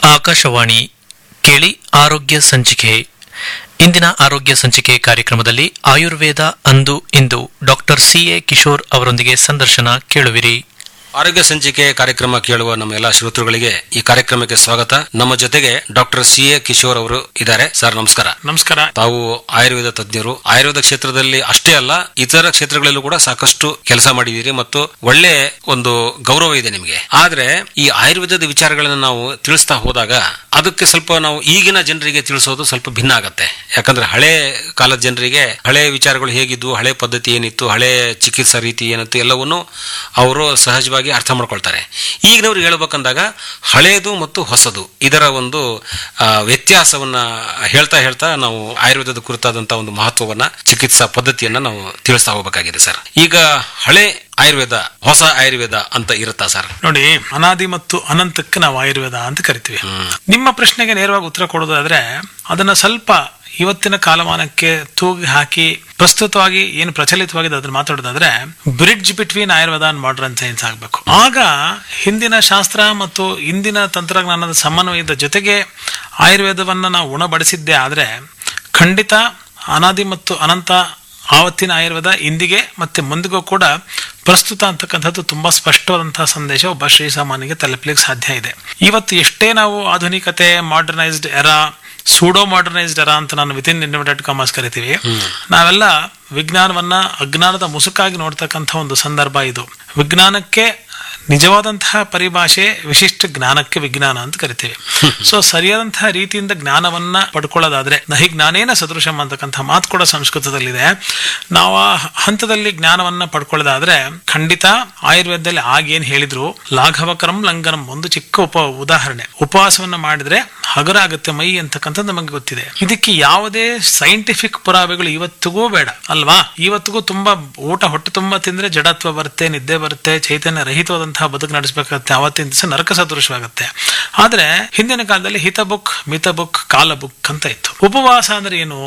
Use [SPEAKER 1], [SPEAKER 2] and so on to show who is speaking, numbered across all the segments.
[SPEAKER 1] ಆಕಾಶವಾಣಿ ಕೇಳಿ ಆರೋಗ್ಯ ಸಂಚಿಕೆ ಇಂದಿನ ಆರೋಗ್ಯ ಸಂಚಿಕೆ ಕಾರ್ಯಕ್ರಮದಲ್ಲಿ ಆಯುರ್ವೇದ ಅಂದು ಇಂದು ಡಾಕ್ಟರ್ ಸಿಎ ಕಿಶೋರ್ ಅವರೊಂದಿಗೆ ಸಂದರ್ಶನ ಕೇಳುವಿರಿ
[SPEAKER 2] ಆರೋಗ್ಯ ಸಂಚಿಕೆ ಕಾರ್ಯಕ್ರಮ ಕೇಳುವ ನಮ್ಮ ಎಲ್ಲಾ ಶ್ರೋತೃಗಳಿಗೆ ಈ ಕಾರ್ಯಕ್ರಮಕ್ಕೆ ಸ್ವಾಗತ ನಮ್ಮ ಜೊತೆಗೆ ಡಾಕ್ಟರ್ ಸಿ ಎ ಕಿಶೋರ್ ಅವರು ಇದ್ದಾರೆ ಸರ್ ನಮಸ್ಕಾರ
[SPEAKER 3] ನಮಸ್ಕಾರ
[SPEAKER 2] ತಾವು ಆಯುರ್ವೇದ ತಜ್ಞರು ಆಯುರ್ವೇದ ಕ್ಷೇತ್ರದಲ್ಲಿ ಅಷ್ಟೇ ಅಲ್ಲ ಇತರ ಕ್ಷೇತ್ರಗಳಲ್ಲೂ ಕೂಡ ಸಾಕಷ್ಟು ಕೆಲಸ ಮಾಡಿದ್ದೀರಿ ಮತ್ತು ಒಳ್ಳೆ ಒಂದು ಗೌರವ ಇದೆ ನಿಮಗೆ ಆದ್ರೆ ಈ ಆಯುರ್ವೇದದ ವಿಚಾರಗಳನ್ನು ನಾವು ತಿಳಿಸ್ತಾ ಹೋದಾಗ ಅದಕ್ಕೆ ಸ್ವಲ್ಪ ನಾವು ಈಗಿನ ಜನರಿಗೆ ತಿಳಿಸೋದು ಸ್ವಲ್ಪ ಭಿನ್ನ ಆಗತ್ತೆ ಯಾಕಂದ್ರೆ ಹಳೆ ಕಾಲದ ಜನರಿಗೆ ಹಳೆ ವಿಚಾರಗಳು ಹೇಗಿದ್ವು ಹಳೆ ಪದ್ಧತಿ ಏನಿತ್ತು ಹಳೆ ಚಿಕಿತ್ಸಾ ರೀತಿ ಏನಿತ್ತು ಎಲ್ಲವನ್ನು ಅವರು ಸಹಜವಾಗಿ ಅರ್ಥ ಮಾಡ್ಕೊಳ್ತಾರೆ ಈಗಿನವ್ರಿಗೆ ಹೇಳ್ಬೇಕಂದಾಗ ಹಳೇದು ಮತ್ತು ಹೊಸದು ಇದರ ಒಂದು ಆ, ವ್ಯತ್ಯಾಸವನ್ನ ಹೇಳ್ತಾ ಹೇಳ್ತಾ ನಾವು ಆಯುರ್ವೇದದ ಕುರಿತಾದಂತಹ ಒಂದು ಮಹತ್ವವನ್ನ ಚಿಕಿತ್ಸಾ ಪದ್ಧತಿಯನ್ನ ನಾವು ತಿಳಿಸ್ತಾ ಹೋಗಬೇಕಾಗಿದೆ ಸರ್ ಈಗ ಹಳೆ ಆಯುರ್ವೇದ ಹೊಸ ಆಯುರ್ವೇದ ಅಂತ ಇರುತ್ತಾ ಸರ್
[SPEAKER 3] ನೋಡಿ ಅನಾದಿ ಮತ್ತು ಅನಂತಕ್ಕೆ ನಾವು ಆಯುರ್ವೇದ ಅಂತ ಕರಿತೀವಿ ನಿಮ್ಮ ಪ್ರಶ್ನೆಗೆ ನೇರವಾಗಿ ಉತ್ತರ ಕೊಡೋದಾದ್ರೆ ಅದನ್ನ ಸ್ವಲ್ಪ ಇವತ್ತಿನ ಕಾಲಮಾನಕ್ಕೆ ತೂಗಿ ಹಾಕಿ ಪ್ರಸ್ತುತವಾಗಿ ಏನು ಪ್ರಚಲಿತವಾಗಿದೆ ಅದನ್ನ ಮಾತಾಡೋದಾದ್ರೆ bridge between Ayurveda and modern science ಆಗಬೇಕು ಆಗ ಹಿಂದಿನ ಶಾಸ್ತ್ರ ಮತ್ತು ಇಂದಿನ ತಂತ್ರಜ್ಞಾನದ ಸಮನ್ವಯದ ಜೊತೆಗೆ ಆಯುರ್ವೇದವನ್ನ ನಾವು ಉಣಬಡಿಸಿದ್ದೇ ಆದ್ರೆ ಖಂಡಿತ ಅನಾದಿ ಮತ್ತು ಅನಂತ ಆವತ್ತಿನ ಆಯುರ್ವೇದ ಇಂದಿಗೆ ಮತ್ತೆ ಮುಂದಿಗೂ ಕೂಡ ಪ್ರಸ್ತುತ ಅಂತಕ್ಕಂಥದ್ದು ತುಂಬಾ ಸ್ಪಷ್ಟವಾದಂತಹ ಸಂದೇಶ ಒಬ್ಬ ಶ್ರೀಸಾಮಾನ್ಯಗೆ ತಲುಪಲಿಕ್ಕೆ ಸಾಧ್ಯ ಇದೆ ಇವತ್ತು ಎಷ್ಟೇ ನಾವು ಆಧುನಿಕತೆ modernised era pseudo modernised era ಅಂತ ನಾನು ವಿತಿನ್ ಇನ್ವರ್ಟೆಡ್ ಕಾಮರ್ಸ್ ಕರಿತೀವಿ ನಾವೆಲ್ಲ ವಿಜ್ಞಾನವನ್ನ ಅಜ್ಞಾನದ ಮುಸುಕಾಗಿ ನೋಡ್ತಕ್ಕಂಥ ಒಂದು ಸಂದರ್ಭ ಇದು ವಿಜ್ಞಾನಕ್ಕೆ ನಿಜವಾದಂತಹ ಪರಿಭಾಷೆ ವಿಶಿಷ್ಟ ಜ್ಞಾನಕ್ಕೆ ವಿಜ್ಞಾನ ಅಂತ ಕರಿತೀವಿ ಸೊ ಸರಿಯಾದಂತಹ ರೀತಿಯಿಂದ ಜ್ಞಾನವನ್ನ ಪಡ್ಕೊಳ್ಳೋದಾದ್ರೆ ನಹಿ ಜ್ಞಾನೇನ ಸದೃಶಂ ಅಂತಕ್ಕಂಥ ಮಾತು ಕೂಡ ಸಂಸ್ಕೃತದಲ್ಲಿದೆ ನಾವು ಆ ಹಂತದಲ್ಲಿ ಜ್ಞಾನವನ್ನ ಪಡ್ಕೊಳ್ಳೋದಾದ್ರೆ ಖಂಡಿತ ಆಯುರ್ವೇದದಲ್ಲಿ ಆಗೇನ್ ಹೇಳಿದ್ರು ಲಾಘವಕರಂ ಲಂಘನಂ ಒಂದು ಚಿಕ್ಕ ಉಪ ಉದಾಹರಣೆ ಉಪವಾಸವನ್ನ ಮಾಡಿದ್ರೆ ಹಗರ ಆಗುತ್ತೆ ಮೈ ಅಂತಕ್ಕಂಥದ್ದು ನಮಗೆ ಗೊತ್ತಿದೆ ಇದಕ್ಕೆ ಯಾವುದೇ ಸೈಂಟಿಫಿಕ್ ಪುರಾವೆಗಳು ಇವತ್ತಿಗೂ ಬೇಡ ಅಲ್ವಾ ಇವತ್ತಿಗೂ ತುಂಬಾ ಊಟ ಹೊಟ್ಟೆ ತುಂಬಾ ತಿಂದ್ರೆ ಜಡತ್ವ ಬರುತ್ತೆ ನಿದ್ದೆ ಬರುತ್ತೆ ಚೈತನ್ಯ ರಹಿತವಾದಂತಹ ಬದುಕು ನಡೆಸಬೇಕಾಗುತ್ತೆ ಅವತ್ತಿನ ದಿವಸ ನರಕ ಸದೃಶವಾಗುತ್ತೆ ಆದ್ರೆ ಹಿಂದಿನ ಕಾಲದಲ್ಲಿ ಹಿತ ಬುಕ್ ಮಿತ ಬುಕ್ ಕಾಲ ಬುಕ್ ಅಂತ ಇತ್ತು ಉಪವಾಸ ಅಂದ್ರೆ ಏನು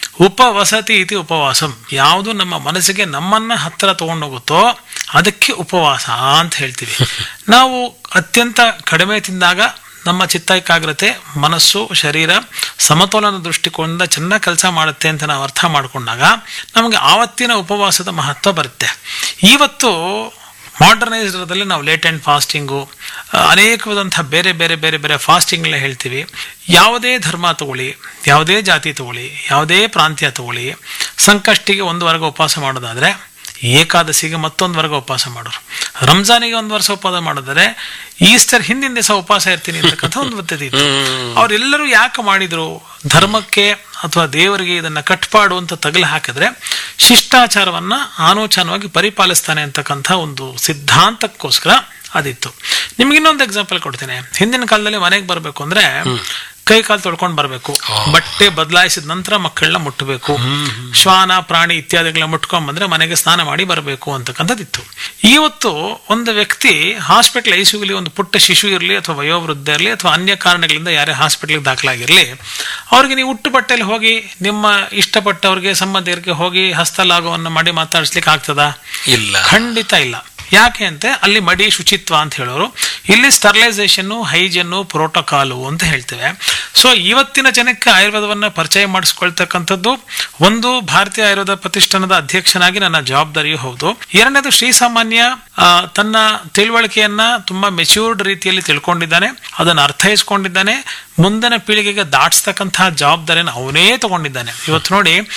[SPEAKER 3] ಉಪವಸತಿ ಇತಿ ಉಪವಾಸಂ ಯಾವುದು ನಮ್ಮ ಮನಸ್ಸಿಗೆ ನಮ್ಮನ್ನ ಹತ್ತಿರ ತಗೊಂಡೋಗುತ್ತೋ ಅದಕ್ಕೆ ಉಪವಾಸ ಅಂತ ಹೇಳ್ತೀವಿ ನಾವು ಅತ್ಯಂತ ಕಡಿಮೆ ತಿಂದಾಗ ನಮ್ಮ ಚಿತ್ತ ಏಕಾಗ್ರತೆ ಮನಸ್ಸು ಶರೀರ ಸಮತೋಲನ ದೃಷ್ಟಿಕೋನದಿಂದ ಚೆನ್ನಾಗಿ ಕೆಲಸ ಮಾಡುತ್ತೆ ಅಂತ ನಾವು ಅರ್ಥ ಮಾಡಿಕೊಂಡಾಗ ನಮಗೆ ಆವತ್ತಿನ ಉಪವಾಸದ ಮಹತ್ವ ಬರುತ್ತೆ ಇವತ್ತು ಮಾಡರ್ನೈಸ್ಡ್ರಲ್ಲಿ ನಾವು ಲೇಟ್ ಅಂಡ್ ಫಾಸ್ಟಿಂಗು ಅನೇಕವಾದಂತಹ ಬೇರೆ ಬೇರೆ ಬೇರೆ ಬೇರೆ ಫಾಸ್ಟಿಂಗ್ಗಳನ್ನ ಹೇಳ್ತೀವಿ ಯಾವುದೇ ಧರ್ಮ ತಗೊಳ್ಳಿ ಯಾವುದೇ ಜಾತಿ ತಗೊಳ್ಳಿ ಯಾವುದೇ ಪ್ರಾಂತ್ಯ ತಗೊಳ್ಳಿ ಸಂಕಷ್ಟಿಗೆ ಒಂದು ವರ್ಗ ಉಪವಾಸ ಮಾಡೋದಾದ್ರೆ ಏಕಾದಶಿಗೆ ಮತ್ತೊಂದು ವರ್ಗ ಉಪವಾಸ ಮಾಡೋರು ರಂಜಾನಿಗೆ ಒಂದು ವರ್ಷ ಉಪವಾಸ ಮಾಡಿದರೆ ಈಸ್ಟರ್ ಹಿಂದಿನ ದಿವಸ ಉಪವಾಸ ಇರ್ತೀನಿ ಅಂತಕ್ಕಂಥ ಒಂದು ಪದ್ಧತಿ ಇತ್ತು ಅವರೆಲ್ಲರೂ ಯಾಕೆ ಮಾಡಿದ್ರು ಧರ್ಮಕ್ಕೆ ಅಥವಾ ದೇವರಿಗೆ ಇದನ್ನ ಕಟ್ಪಾಡು ಅಂತ ತಗಲು ಹಾಕಿದ್ರೆ ಶಿಷ್ಟಾಚಾರವನ್ನ ಆನೋಚಾನವಾಗಿ ಪರಿಪಾಲಿಸ್ತಾನೆ ಅಂತಕ್ಕಂಥ ಒಂದು ಸಿದ್ಧಾಂತಕ್ಕೋಸ್ಕರ ಅದಿತ್ತು ನಿಮ್ಗೆ ಇನ್ನೊಂದು ಎಕ್ಸಾಂಪಲ್ ಕೊಡ್ತೇನೆ ಹಿಂದಿನ ಕಾಲದಲ್ಲಿ ಮನೆಗೆ ಬರಬೇಕು ಅಂದ್ರೆ ಕೈ ಕಾಲು ತೊಳ್ಕೊಂಡು ಬರಬೇಕು ಬಟ್ಟೆ ಬದಲಾಯಿಸಿದ ನಂತರ ಮಕ್ಕಳನ್ನ ಮುಟ್ಟಬೇಕು ಶ್ವಾನ ಪ್ರಾಣಿ ಇತ್ಯಾದಿಗಳನ್ನ ಮುಟ್ಕೊಂಡ್ ಬಂದ್ರೆ ಮನೆಗೆ ಸ್ನಾನ ಮಾಡಿ ಬರಬೇಕು ಅಂತಕ್ಕಂಥದ್ದಿತ್ತು ಇವತ್ತು ಒಂದು ವ್ಯಕ್ತಿ ಹಾಸ್ಪಿಟಲ್ ಐಸಿಯುಲಿ ಒಂದು ಪುಟ್ಟ ಶಿಶು ಇರಲಿ ಅಥವಾ ವಯೋವೃದ್ಧ ಇರಲಿ ಅಥವಾ ಅನ್ಯ ಕಾರಣಗಳಿಂದ ಯಾರೇ ಹಾಸ್ಪಿಟಲ್ಗೆ ದಾಖಲಾಗಿರಲಿ ಅವ್ರಿಗೆ ನೀವು ಉಟ್ಟು ಬಟ್ಟೆಯಲ್ಲಿ ಹೋಗಿ ನಿಮ್ಮ ಇಷ್ಟಪಟ್ಟವ್ರಿಗೆ ಸಂಬಂಧಿಕರಿಗೆ ಹೋಗಿ ಹಸ್ತಲಾಘವನ್ನು ಮಾಡಿ ಮಾತಾಡಿಸ್ಲಿಕ್ಕೆ ಆಗ್ತದಾ
[SPEAKER 2] ಇಲ್ಲ
[SPEAKER 3] ಖಂಡಿತ ಇಲ್ಲ ಯಾಕೆ ಅಂತೆ ಅಲ್ಲಿ ಮಡಿ ಶುಚಿತ್ವ ಅಂತ ಹೇಳೋರು ಇಲ್ಲಿ ಸ್ಟರ್ಲೈಸೇಷನ್ ಹೈಜನ್ನು ಪ್ರೋಟೋಕಾಲು ಅಂತ ಹೇಳ್ತೇವೆ ಸೊ ಇವತ್ತಿನ ಜನಕ್ಕೆ ಆಯುರ್ವೇದವನ್ನ ಪರಿಚಯ ಮಾಡಿಸ್ಕೊಳ್ತಕ್ಕಂಥದ್ದು ಒಂದು ಭಾರತೀಯ ಆಯುರ್ವೇದ ಪ್ರತಿಷ್ಠಾನದ ಅಧ್ಯಕ್ಷನಾಗಿ ನನ್ನ ಜವಾಬ್ದಾರಿಯೂ ಹೌದು ಎರಡನೇದು ಶ್ರೀಸಾಮಾನ್ಯ ಆ, ತನ್ನ ತಿಳುವಳಿಕೆಯನ್ನ ತುಂಬಾ ಮೆಚ್ಯೂರ್ಡ್ ರೀತಿಯಲ್ಲಿ ತಿಳ್ಕೊಂಡಿದ್ದಾನೆ ಅದನ್ನು ಅರ್ಥೈಸ್ಕೊಂಡಿದ್ದಾನೆ ಮುಂದಿನ ಪೀಳಿಗೆಗೆ ದಾಟಿಸ್ತಕ್ಕಂತಹ ಜವಾಬ್ದಾರಿಯನ್ನು ಅವನೇ ತಗೊಂಡಿದ್ದಾನೆ ಇವತ್ತು ನೋಡಿ